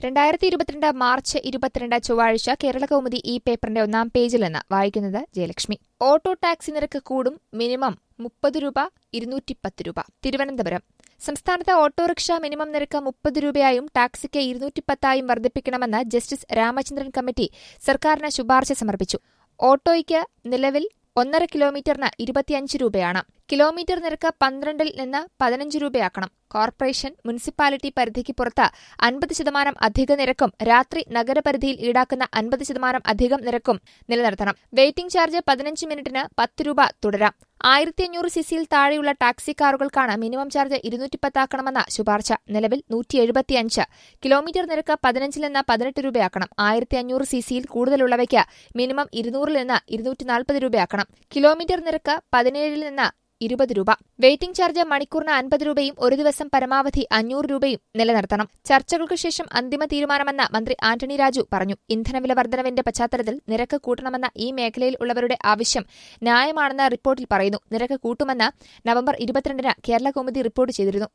രണ്ടായിരത്തി ഇരുപത്തിരണ്ട് മാർച്ച് ഇരുപത്തിരണ്ട് ചൊവ്വാഴ്ച കേരള കൗമുദി ഈ പേപ്പറിന്റെ ഒന്നാം പേജിൽ നിന്ന് വായിക്കുന്നത് ജയലക്ഷ്മി ഓട്ടോ ടാക്സി നിരക്ക് കൂടും മിനിമം മുപ്പത് രൂപ ഇരുന്നൂറ്റിപ്പത്ത് രൂപ തിരുവനന്തപുരം സംസ്ഥാനത്ത് ഓട്ടോറിക്ഷ മിനിമം നിരക്ക് മുപ്പത് രൂപയായും ടാക്സിക്ക് ഇരുന്നൂറ്റിപ്പത്തായും വർദ്ധിപ്പിക്കണമെന്ന് ജസ്റ്റിസ് രാമചന്ദ്രൻ കമ്മിറ്റി സർക്കാരിന് ശുപാർശ സമർപ്പിച്ചു ഓട്ടോയ്ക്ക് നിലവിൽ ഒന്നര കിലോമീറ്ററിന് ഇരുപത്തിയഞ്ച് രൂപയാണ് കിലോമീറ്റർ നിരക്ക് പന്ത്രണ്ടിൽ നിന്ന് പതിനഞ്ച് രൂപയാക്കണം കോർപ്പറേഷൻ മുനിസിപ്പാലിറ്റി പരിധിക്ക് പുറത്ത് അൻപത് ശതമാനം അധിക നിരക്കും രാത്രി നഗരപരിധിയിൽ ഈടാക്കുന്ന അൻപത് ശതമാനം അധികം നിരക്കും നിലനിർത്തണം വെയിറ്റിംഗ് ചാർജ് പതിനഞ്ച് മിനിറ്റിന് പത്ത് രൂപ തുടരാം ആയിരത്തി അഞ്ഞൂറ് സിസിയിൽ താഴെയുള്ള ടാക്സി കാറുകൾക്കാണ് മിനിമം ചാർജ് ഇരുന്നൂറ്റിപ്പത്താക്കണമെന്ന ശുപാർശ നിലവിൽ നൂറ്റി എഴുപത്തിയഞ്ച് കിലോമീറ്റർ നിരക്ക് പതിനഞ്ചിൽ നിന്ന് പതിനെട്ട് രൂപയാക്കണം ആയിരത്തി അഞ്ഞൂറ് സിസിയിൽ കൂടുതലുള്ളവയ്ക്ക് മിനിമം ഇരുന്നൂറിൽ നിന്ന് ഇരുന്നൂറ്റി നാൽപ്പത് രൂപയാക്കണം കിലോമീറ്റർ നിരക്ക് പതിനേഴിൽ നിന്ന് ഇരുപത് രൂപ വെയിറ്റിംഗ് ചാർജ് മണിക്കൂറിന് അൻപത് രൂപയും ഒരു ദിവസം പരമാവധി അഞ്ഞൂറ് രൂപയും നിലനിർത്തണം ചർച്ചകൾക്ക് ശേഷം അന്തിമ തീരുമാനമെന്ന് മന്ത്രി ആന്റണി രാജു പറഞ്ഞു ഇന്ധനവില വർധനവിന്റെ പശ്ചാത്തലത്തിൽ നിരക്ക് കൂട്ടണമെന്ന ഈ മേഖലയിൽ ഉള്ളവരുടെ ആവശ്യം ന്യായമാണെന്ന് റിപ്പോർട്ടിൽ പറയുന്നു നിരക്ക് കൂട്ടുമെന്ന് നവംബർ ഇരുപത്തിരണ്ടിന് കേരള കൗമുദി റിപ്പോർട്ട് ചെയ്തിരുന്നു